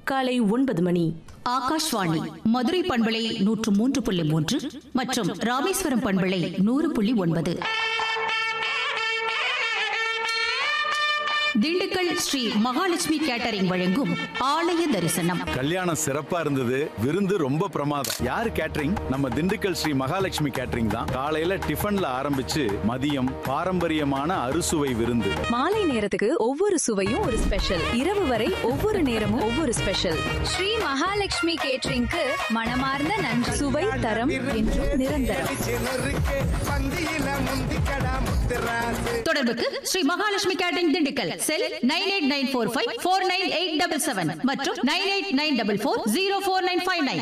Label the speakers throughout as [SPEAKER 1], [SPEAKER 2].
[SPEAKER 1] காலை ஒன்பது மணி
[SPEAKER 2] ஆகாஷ்வாணி மதுரை பண்பலை நூற்று மூன்று புள்ளி மூன்று மற்றும் ராமேஸ்வரம் பண்பலை நூறு புள்ளி ஒன்பது திண்டுக்கல் ஸ்ரீ மகாலட்சுமி கேட்டரிங் வழங்கும் ஆலய தரிசனம்
[SPEAKER 3] கல்யாணம் சிறப்பா இருந்தது விருந்து ரொம்ப பிரமாதம் யார் கேட்டரிங் நம்ம திண்டுக்கல் ஸ்ரீ மகாலட்சுமி கேட்டரிங் தான் காலையில டிஃபன்ல ஆரம்பிச்சு மதியம் பாரம்பரியமான அறுசுவை விருந்து
[SPEAKER 4] மாலை நேரத்துக்கு ஒவ்வொரு சுவையும் ஒரு ஸ்பெஷல் இரவு வரை ஒவ்வொரு நேரமும் ஒவ்வொரு ஸ்பெஷல்
[SPEAKER 5] ஸ்ரீ மகாலட்சுமி கேட்டரிங்க்கு மனமார்ந்த நன்றி
[SPEAKER 4] சுவை தரம் என்றும் நிரந்தரம்
[SPEAKER 2] தொடர்புக்கு Sri Mahalakshmi catering Dindigul cell nine eight nine four five four nine eight double seven மற்றும் nine eight nine double four zero four nine five nine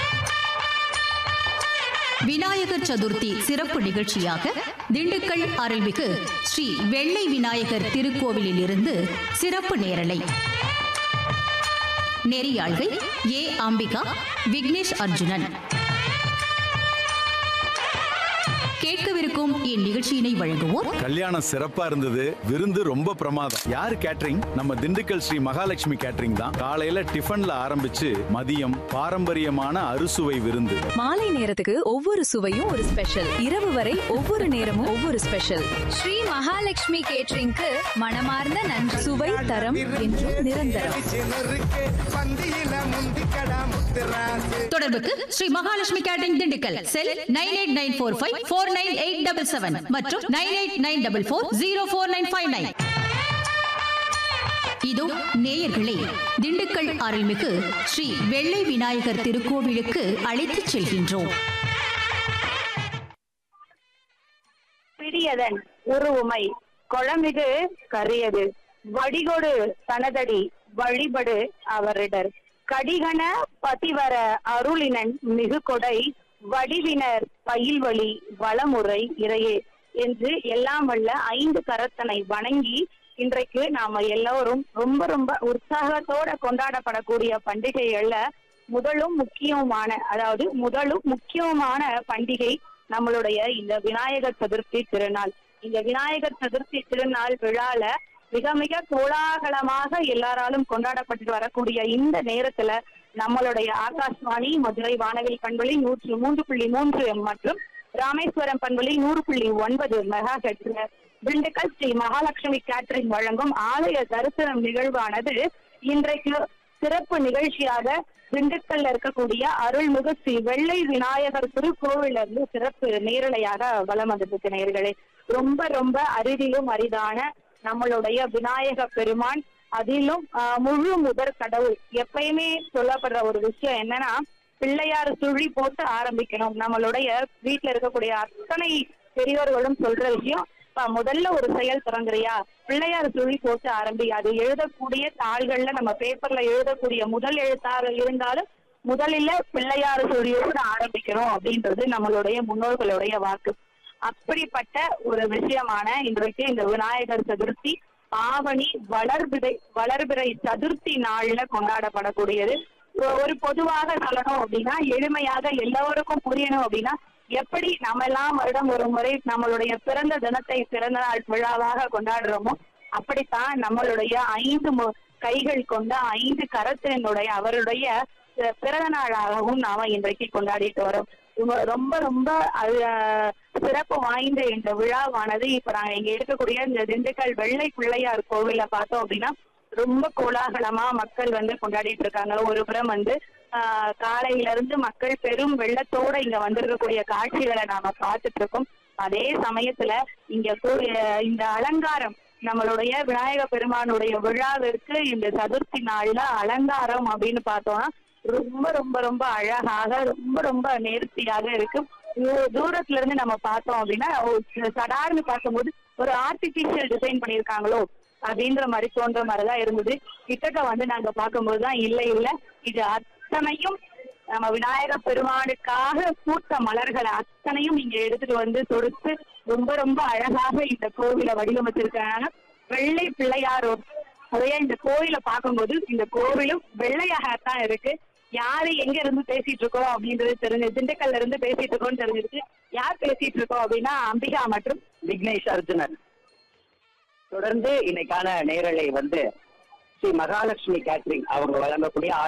[SPEAKER 2] Vinayagar Chaturthi சிறப்பு நிகழ்ச்சியாக திண்டுக்கல் அருள்மிகு ஸ்ரீ வெள்ளை விநாயகர் திருக்கோவிலில் இருந்து சிறப்பு நேரலை நெறியாள்கள் ஏ அம்பிகா விக்னேஷ் அர்ஜுனன் கேட்கவிருக்கும் இந்நிகழ்ச்சியினை வழங்குவோர்
[SPEAKER 3] கல்யாணம் சிறப்பா இருந்தது விருந்து ரொம்ப பிரமாதம் யார் கேட்டரிங் நம்ம திண்டுக்கல் ஸ்ரீ மகாலட்சுமி கேட்டரிங் தான் காலையில டிஃபன்ல ஆரம்பிச்சு மதியம் பாரம்பரியமான அறுசுவை விருந்து
[SPEAKER 4] மாலை நேரத்துக்கு ஒவ்வொரு சுவையும் ஒரு ஸ்பெஷல் இரவு வரை ஒவ்வொரு நேரமும் ஒவ்வொரு ஸ்பெஷல்
[SPEAKER 5] ஸ்ரீ மகாலட்சுமி கேட்டரிங்க்கு மனமார்ந்த நன்றி
[SPEAKER 4] சுவை தரம் என்றும் நிரந்தரம்
[SPEAKER 2] தொடர்புக்கு Sri Mahalakshmi catering Dindigul cell nine eight nine four five four nine eight double seven மற்றும் nine eight nine double four zero four nine five nine இதோ நேயர்களே திண்டுக்கல் அருள்மிகு ஸ்ரீ வெள்ளை விநாயகர் திருக்கோவிலுக்கு அழைத்துச் செல்கின்றோம்
[SPEAKER 6] பிடியதன் உருவுமை கொளமிகு கரியது வடிகொடு தனதடி வழிபடு அவரிடர் கடிகன பதிவர அருளினன் மிகு கொடை வடிவினர் பயில்வழி வளமுறை இறையே என்று எல்லாம் வல்ல ஐந்து கரத்தனை வணங்கி இன்றைக்கு நாம எல்லோரும் ரொம்ப ரொம்ப உற்சாகத்தோட கொண்டாடப்படக்கூடிய பண்டிகைகள்ல முதலும் முக்கியமான அதாவது முதலும் முக்கியமான பண்டிகை நம்மளுடைய இந்த விநாயகர் சதுர்த்தி திருநாள் இந்த விநாயகர் சதுர்த்தி திருநாள் விழால மிக மிக கோலாகலமாக எல்லாராலும் கொண்டாடப்பட்டு வரக்கூடிய இந்த நேரத்துல நம்மளுடைய ஆகாஷ்வாணி மதுரை வானவில் பண்பொலி நூற்று மூன்று புள்ளி மூன்று மற்றும் ராமேஸ்வரம் பண்பொலி நூறு புள்ளி ஒன்பது மெகா ஹெட்ஸ்ல திண்டுக்கல் ஸ்ரீ மகாலட்சுமி கேட்டரிங் வழங்கும் ஆலய தரிசனம் நிகழ்வானது இன்றைக்கு சிறப்பு நிகழ்ச்சியாக திண்டுக்கல்ல இருக்கக்கூடிய அருள்மிகு ஸ்ரீ வெள்ளை விநாயகர் திருக்கோவில இருந்து சிறப்பு நேரலையாக வலம் வந்திருக்கு நேர்களே ரொம்ப ரொம்ப அரிதிலும் அரிதான நம்மளுடைய விநாயக பெருமான் அதிலும் ஆஹ், முழு முதற் கடவுள் எப்பயுமே சொல்லப்படுற ஒரு விஷயம் என்னன்னா பிள்ளையார் சுழி போட்டு ஆரம்பிக்கணும் நம்மளுடைய வீட்டுல இருக்கக்கூடிய அத்தனை பெரியோர்களும் சொல்ற விஷயம் "பா, முதல்ல ஒரு செயல் தொடங்குறியா பிள்ளையார் சுழி போட்டு ஆரம்பி அது எழுதக்கூடிய தாள்கள்ல நம்ம பேப்பர்ல எழுதக்கூடிய முதல் எழுத்தாக இருந்தாலும் முதலில் பிள்ளையார் சுழியோடு ஆரம்பிக்கணும் அப்படின்றது நம்மளுடைய முன்னோர்களுடைய வாக்கு அப்படிப்பட்ட ஒரு விஷயமான இன்றைக்கு இந்த விநாயகர் சதுர்த்தி ஆவணி வளர்பிறை வளர்பிறை சதுர்த்தி நாள்ல கொண்டாடப்படக்கூடியது ஒ- ஒரு பொதுவாக சொல்லணும் அப்படின்னா எளிமையாக எல்லோருக்கும் புரியணும் அப்படின்னா எப்படி நம்ம எல்லாம் வருடம் ஒரு முறை நம்மளுடைய பிறந்த தினத்தை பிறந்த நாள் விழாவாக கொண்டாடுறோமோ அப்படித்தான் நம்மளுடைய ஐந்து மு- கைகள் கொண்ட ஐந்து கரத்தினுடைய அவருடைய அஹ், பிறந்த நாளாகவும் நாம இன்றைக்கு கொண்டாடிட்டு வரோம் ரொம்ப- ரொம்ப ரொம்ப அது அஹ், சிறப்பு வாய்ந்த இந்த விழாவானது இப்ப நாங்க இங்க இருக்கக்கூடிய இந்த திண்டுக்கல் வெள்ளை பிள்ளையார் கோவில பார்த்தோம் அப்படின்னா ரொம்ப கோலாகலமா மக்கள் வந்து கொண்டாடிட்டு இருக்காங்க ஒரு புறம் வந்து ஆஹ் காலையில இருந்து மக்கள் பெரும் வெள்ளத்தோட இங்க வந்திருக்கக்கூடிய காட்சிகளை நாம பார்த்துட்டு இருக்கோம் அதே சமயத்துல இங்க கூ- அஹ் இந்த அலங்காரம் நம்மளுடைய விநாயக பெருமானுடைய விழாவிற்கு இந்த சதுர்த்தி நாள்ல அலங்காரம் அப்படின்னு பார்த்தோம்னா ரொம்ப ரொம்ப ரொம்ப அழகாக ரொம்ப ரொம்ப நேர்த்தியாக இருக்கு தூ- தூரத்துல இருந்து நம்ம பார்த்தோம் அப்படின்னா ஒரு சடார்னு பார்க்கும்போது ஒரு ஆர்டிபிஷியல் டிசைன் பண்ணியிருக்காங்களோ அப்படின்ற மாதிரி தோன்ற மாதிரிதான் இருந்தது கிட்டக்க வந்து நாங்க பார்க்கும்போது தான் இல்ல இல்ல இது அத்தனையும் நம்ம விநாயக பெருமானுக்காக பூத்த மலர்களை அத்தனையும் இங்க எடுத்துட்டு வந்து தொடுத்து ரொம்ப ரொம்ப அழகாக இந்த கோவிலை வடிவமைச்சிருக்காங்க வெள்ளை பிள்ளையாரோர் அதையா இந்த கோவிலை பார்க்கும்போது இந்த கோவிலும் வெள்ளையாகத்தான் இருக்கு யாரு எங்க இருந்து பேசிட்டு இருக்கோம் அப்படின்றது தெரிஞ்சு திண்டுக்கல்ல இருந்து பேசிட்டு இருக்கோம்னு தெரிஞ்சிருக்கு யார் பேசிட்டு இருக்கோம் அப்படின்னா அம்பிகா மற்றும்
[SPEAKER 7] விக்னேஷ் அர்ஜுனன் தொடர்ந்து இன்னைக்கான நேரலை வந்து ஸ்ரீ மகாலட்சுமி கேட்டரிங் அவங்க வழங்கக்கூடிய